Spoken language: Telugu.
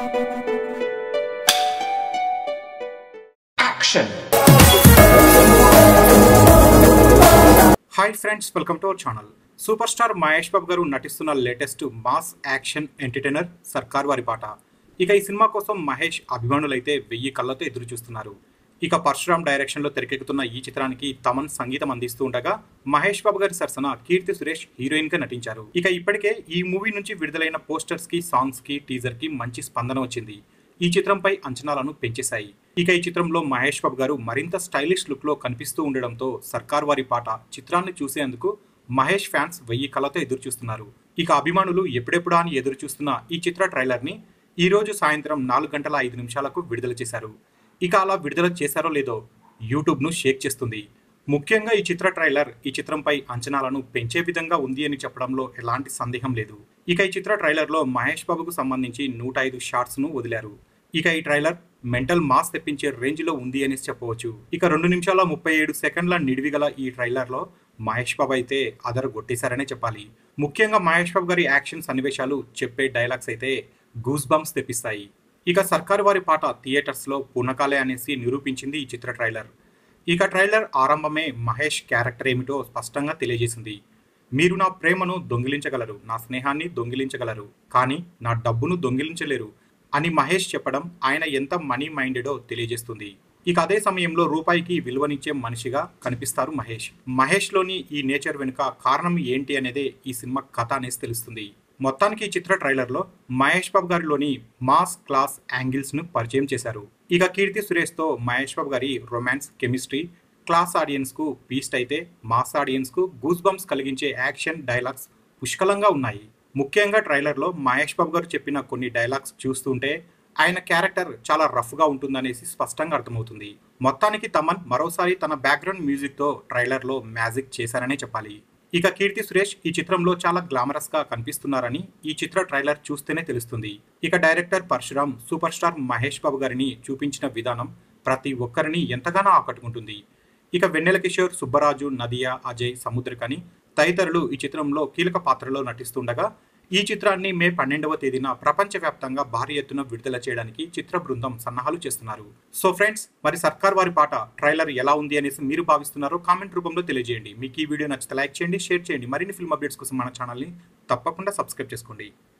Action! Hi friends welcome to our channel super star Mahesh Babu garu నటిస్తున్న లేటెస్ట్ మాస్ యాక్షన్ ఎంటర్టైనర్ సర్కార్ వారి పాట ఇక ఈ సినిమా కోసం మహేష్ అభిమానులైతే వెయ్యి కళ్ళతో ఎదురు చూస్తున్నారు ఇక పరశురామ్ డైరెక్షన్లో తెరకెక్కుతున్న ఈ చిత్రానికి తమన్ సంగీతం అందిస్తూ ఉండగా మహేష్ బాబు గారి సరసన కీర్తి సురేష్ హీరోయిన్ గా నటించారు ఇక ఇప్పటికే ఈ మూవీ నుంచి విడుదలైన పోస్టర్స్ కి సాంగ్స్ కి టీజర్ కి మంచి స్పందన వచ్చింది ఈ చిత్రంపై అంచనాలను పెంచేశాయి ఇక ఈ చిత్రంలో మహేష్ బాబు గారు మరింత స్టైలిష్ లుక్ లో కనిపిస్తూ ఉండడంతో సర్కార్ వారి పాట చిత్రాన్ని చూసేందుకు మహేష్ ఫ్యాన్స్ వెయ్యి కళ్ళతో ఎదురు చూస్తున్నారు ఇక అభిమానులు ఎప్పుడెప్పుడా అని ఎదురు చూస్తున్న ఈ చిత్ర ట్రైలర్ ని ఈ రోజు సాయంత్రం నాలుగు గంటల ఐదు నిమిషాలకు విడుదల చేశారు ఇక అలా విడుదల చేశారో లేదో యూట్యూబ్ ను షేక్ చేస్తుంది ముఖ్యంగా ఈ చిత్ర ట్రైలర్ ఈ చిత్రంపై అంచనాలను పెంచే విధంగా ఉంది అని చెప్పడంలో ఎలాంటి సందేహం లేదు ఇక ఈ చిత్ర ట్రైలర్ లో మహేష్ బాబుకు సంబంధించి నూట ఐదు షార్ట్స్ ను వదిలారు ఇక ఈ ట్రైలర్ మెంటల్ మాస్ తెప్పించే రేంజ్ లో ఉంది అని చెప్పవచ్చు ఇక రెండు నిమిషాల ముప్పై ఏడు సెకండ్ల నిడివిగల ఈ ట్రైలర్ లో మహేష్ బాబు అయితే అదర కొట్టేశారనే చెప్పాలి ముఖ్యంగా మహేష్ బాబు గారి యాక్షన్ సన్నివేశాలు చెప్పే డైలాగ్స్ అయితే గూస్ బంప్స్ తెప్పిస్తాయి ఇక సర్కారు వారి పాట థియేటర్స్ లో పూర్ణకాలే అనేసి నిరూపించింది ఈ చిత్ర ట్రైలర్ ఇక ట్రైలర్ ఆరంభమే మహేష్ క్యారెక్టర్ ఏమిటో స్పష్టంగా తెలియజేసింది మీరు నా ప్రేమను దొంగిలించగలరు నా స్నేహాన్ని దొంగిలించగలరు కానీ నా డబ్బును దొంగిలించలేరు అని మహేష్ చెప్పడం ఆయన ఎంత మనీ మైండెడో తెలియజేస్తుంది ఇక అదే సమయంలో రూపాయికి విలువనిచ్చే మనిషిగా కనిపిస్తారు మహేష్ మహేష్లోని ఈ నేచర్ వెనుక కారణం ఏంటి అనేదే ఈ సినిమా కథ అనేసి తెలుస్తుంది మొత్తానికి ఈ చిత్ర ట్రైలర్లో మహేష్ బాబు గారిలోని మాస్ క్లాస్ యాంగిల్స్ ను పరిచయం చేశారు ఇక కీర్తి సురేష్ తో మహేష్ బాబు గారి రొమాన్స్ కెమిస్ట్రీ క్లాస్ ఆడియన్స్ కు బీస్ట్ అయితే మాస్ ఆడియన్స్ కు గూస్ బంప్స్ కలిగించే యాక్షన్ డైలాగ్స్ పుష్కలంగా ఉన్నాయి ముఖ్యంగా ట్రైలర్లో మహేష్ బాబు గారు చెప్పిన కొన్ని డైలాగ్స్ చూస్తుంటే ఆయన క్యారెక్టర్ చాలా రఫ్ గా ఉంటుందనేసి స్పష్టంగా అర్థమవుతుంది మొత్తానికి తమన్ మరోసారి తన బ్యాక్గ్రౌండ్ మ్యూజిక్ తో ట్రైలర్ లో మ్యాజిక్ చేశారనే చెప్పాలి ఇక కీర్తి సురేష్ ఈ చిత్రంలో చాలా గ్లామరస్ గా కనిపిస్తున్నారని ఈ చిత్ర ట్రైలర్ చూస్తేనే తెలుస్తుంది ఇక director Parasuram super star Mahesh Babu గారిని చూపించిన విధానం ప్రతి ఒక్కరిని ఎంతగానో ఆకట్టుకుంటుంది ఇక వెన్నెల కిషోర్ సుబ్బరాజు నదియా అజయ్ సముద్రకని తదితరులు ఈ చిత్రంలో కీలక పాత్రలో నటిస్తుండగా ఈ చిత్రాన్ని మే పన్నెండవ తేదీన ప్రపంచవ్యాప్తంగా భారీ ఎత్తున విడుదల చేయడానికి చిత్ర బృందం సన్నాహాలు చేస్తున్నారు సో ఫ్రెండ్స్ మరి సర్కార్ వారి పాట ట్రైలర్ ఎలా ఉంది అనేసి మీరు భావిస్తున్నారో కామెంట్ రూపంలో తెలియజేయండి మీకు ఈ వీడియో నచ్చితే లైక్ చేయండి షేర్ చేయండి మరిన్ని ఫిల్మ్ అప్డేట్స్ కోసం మన ఛానల్ని తప్పకుండా సబ్స్క్రైబ్ చేసుకోండి